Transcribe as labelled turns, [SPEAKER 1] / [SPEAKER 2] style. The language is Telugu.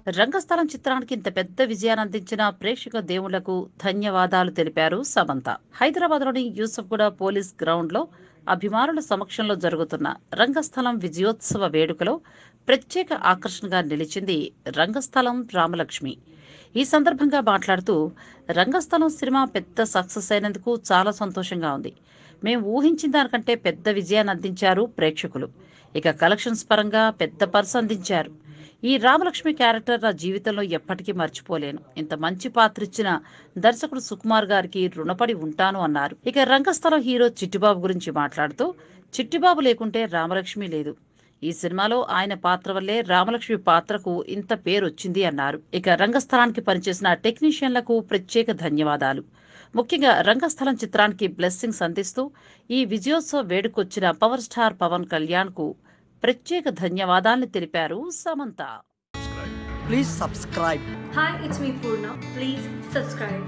[SPEAKER 1] రంగస్థలం చిత్రానికి ఇంత పెద్ద విజయాన్ని అందించిన ప్రేక్షక దేవుళ్లకు ధన్యవాదాలు తెలిపారు సమంత హైదరాబాద్లోని యూసఫ్గూడ పోలీస్ గ్రౌండ్లో అభిమానుల సమక్షంలో జరుగుతున్న రంగస్థలం విజయోత్సవ వేడుకలో ప్రత్యేక ఆకర్షణగా నిలిచింది రంగస్థలం రామలక్ష్మి ఈ సందర్భంగా మాట్లాడుతూ రంగస్థలం సినిమా పెద్ద సక్సెస్ అయినందుకు చాలా సంతోషంగా ఉంది మేము ఊహించిన దానికంటే పెద్ద విజయాన్ని అందించారు ప్రేక్షకులు ఇక కలెక్షన్స్ పరంగా పెద్ద పర్స్ అందించారు ఈ రామలక్ష్మి క్యారెక్టర్ నా జీవితంలో ఎప్పటికీ మర్చిపోలేను ఇంత మంచి పాత్ర ఇచ్చిన దర్శకుడు సుకుమార్ గారికి రుణపడి ఉంటాను అన్నారు ఇక రంగస్థలం హీరో చిట్టిబాబు గురించి మాట్లాడుతూ చిట్టిబాబు లేకుంటే రామలక్ష్మి లేదు ఈ సినిమాలో ఆయన పాత్ర వల్లే రామలక్ష్మి పాత్రకు ఇంత పేరు వచ్చింది అన్నారు ఇక రంగస్థలానికి పనిచేసిన టెక్నీషియన్లకు ప్రత్యేక ధన్యవాదాలు ముఖ్యంగా రంగస్థలం చిత్రానికి బ్లెస్సింగ్స్ అందిస్తూ ఈ విజయోత్సవ వేడుకొచ్చిన పవర్ స్టార్ పవన్ కళ్యాణ్ కు ప్రత్యేక ధన్యవాదాలను తెలిపారు Samantha
[SPEAKER 2] Please subscribe.
[SPEAKER 3] Hi, it's me Purna. Please subscribe.